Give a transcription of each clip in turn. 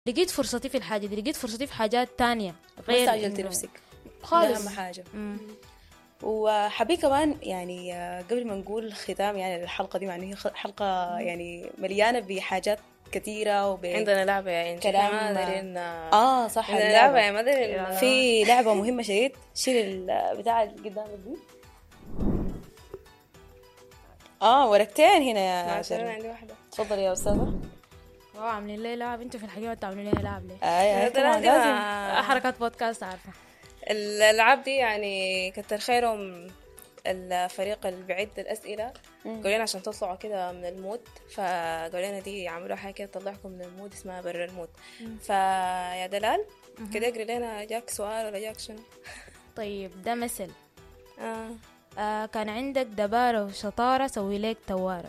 لقيت فرصتي في الحاجة دي لقيت فرصتي في حاجات تانية ما غير استعجلتي إنه- نفسك ده خالص اهم حاجه مم. وحبي كمان يعني آه، قبل ما نقول ختام يعني الحلقه دي مع إن هي خ- حلقه يعني مليانه بحاجات كثيره وب عندنا لعبة يا إنجي كلام- ما دارين اه صح عندنا اللعبة. لعبة يا ما دارين في لعبه مهمه شديد شيل البتاع اللي قدامك دي اه ورقتين هنا يا عشان شيرين عندي واحدة تفضلي يا استاذه واو عاملين لي لعب انتوا في الحقيقة ما تعملوا لي لعب ليه آه هذا طبعا لازم- لازم آه، حركات بودكاست عارفة الألعاب دي يعني كتر خيرهم الفريق اللي بيعد الأسئلة قالوا لنا عشان تطلعوا كده من المود فقالوا لنا دي عملوا حاجة كده تطلعكم من المود اسمها برا المود فيا دلال كده اقري لنا جاك سؤال ولا جاك شنو طيب ده مثل آه. آه كان عندك دبارة وشطارة سوي لك توارة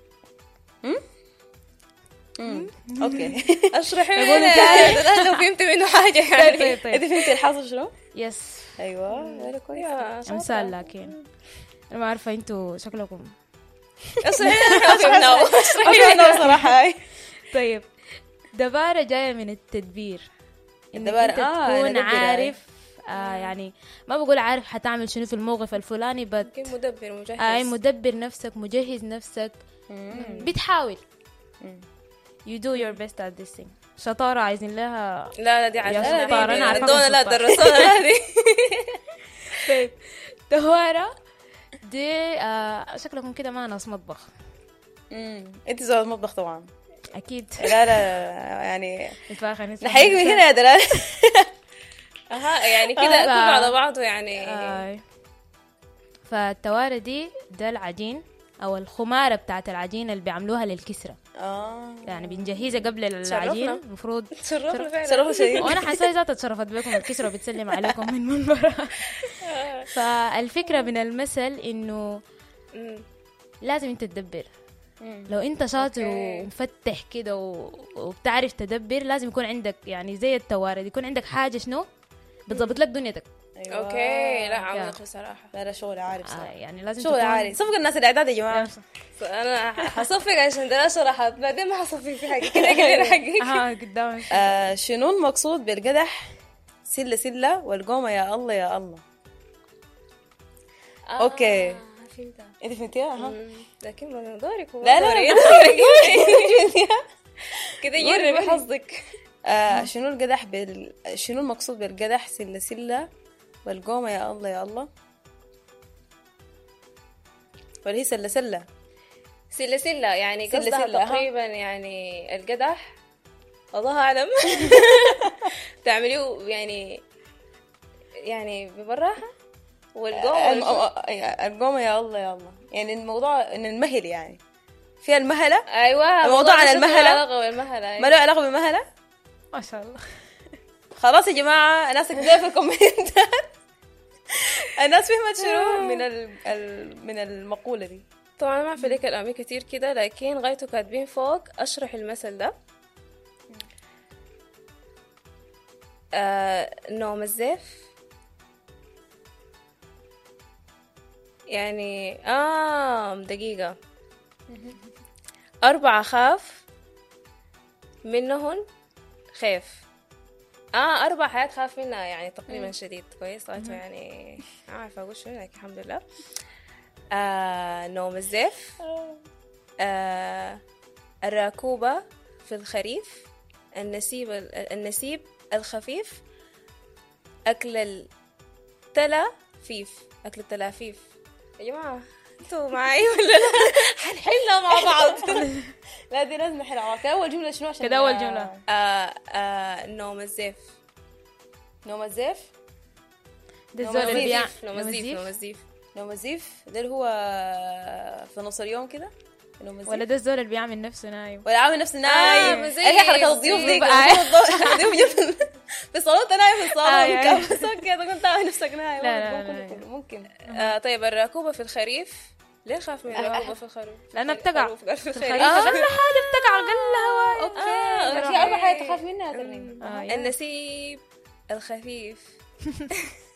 مم. اوكي اشرحي لنا يا دلال لو فهمت منه حاجة يعني طيب طيب انت فهمتي الحاصل شنو؟ يس ايوه ده كويس يا شاطرة. امثال لكن انا ما عارفة انتوا شكلكم اشرحي لنا ما فهمناه اشرحي أوكي، لنا أنا بصراحه هاي طيب دبارة جاية من التدبير إنك الدبارة، أنت آه، تكون ندبر يعني. عارف آه يعني ما بقول عارف حتعمل شنو في الموقف الفلاني بس يمكن مدبر مجهز آه مدبر نفسك مجهز نفسك بتحاول you do your best at this thing شطارة عايزين لها لا لا دي يا عشان شطار، أنا عارفاكم دونا لا شطار. درسونا هذه طيب دوارة دي آه شكلكم كده ما ناس مطبخ مم. انت زوج مطبخ طبعا أكيد لا لا يعني الفراخ نسمع نحييك من هنا يا دلال اها يعني كده آه. كله على بعضه يعني آه. فالتوارة دي ده العجين أو الخمارة بتاعت العجين اللي بيعملوها للكسرة اه يعني بنجهزها قبل العجين تشرفنا. المفروض تشرفنا فعلا صراحه شيء وانا حاسه ذات اتشرفت بكم الكسرة بتسلم عليكم من منبرها فالفكرة من المثل انه مم. لازم انت تدبر لو انت شاطر أوكي. ومفتح كده و- وبتعرف تدبر لازم يكون عندك يعني زي التوارد يكون عندك حاجة شنو بتظبط لك دنيتك أيوة. اوكي لا عميق بصراحه لا لا شغل عارف آه صراحه يعني لازم شغل تكون عالي صفق الناس الاعداد يا جماعه انا حصفق عشان ده شرحت بعدين ما حصفق في حاجه كده كده حقك اه قدامك آه شنو المقصود بالقدح سله سله والقومه يا الله يا الله أوكي. فهمتها انت فهمتيها ها مم. لكن ما دورك هو لا، لا، دوري. لا. كده جربي حظك آه شنو القدح بال... شنو المقصود بالقدح سله سله والقومه يا الله يا الله ولا هي سله سله سلة سلة يعني سلة قصدها سلة، ها. تقريبا يعني القدح الله أعلم تعمليه يعني يعني ببراحة والقوم الم... آه، القومه يا الله يا الله يعني الموضوع ان المهل يعني فيها المهله أيوة الموضوع عن شكله المهلة؟ له علاقة بالمهلة ما له علاقه بالمهله ما شاء الله خلاص يا جماعه الناس تكتبها في الكومنتات الناس فهمت شنو من ال... ال... من المقوله دي طبعا ما في لك الأمي كتير كده لكن غايته كاتبين فوق أشرح المثل ده آه نوم الزيف يعني آه دقيقة أربعة خاف منهن خيف اه اربع حياة خاف منها يعني تقريبا شديد كويس غايته يعني ما عارفه اقول شنو لكن الحمد لله آه نوم الزيف آه الراكوبة في الخريف النسيب النسيب الخفيف أكل التلافيف أكل التلافيف يا جماعة انتوا معي ولا لا؟ حنحلها مع بعض لا دي لازم نحلها كده اول جمله شنو عشان كده أول جملة. آه آه نوم الزيف نوم الزيف ده نوم الزول اللي بيع الزيف نوم الزيف نوم الزيف نوم الزيف ده اللي هو في نص اليوم كده نوم الزيف ولا ده الزول اللي بيعمل نفسه نايم ولا عامل نفسه نايم مزيف، ايه حركات الضيوف دي مزيف. الضيوف جنب في الصالون انت نايم في آه، الصالون يعني. بس اوكي تقول تعمل نفسك نايم لا، لا، ممكن لا، يكون- ممكن آه طيب الراكوبة في الخريف ليه خاف من الراكوبة في الخريف؟ لأنها بتقع الخروف قال في في الخريف الخريف أقل حاجة بتقع أقل هواء اوكي في اربع حاجات تخاف منها يا ترنيم آه، يعني. النسيب الخفيف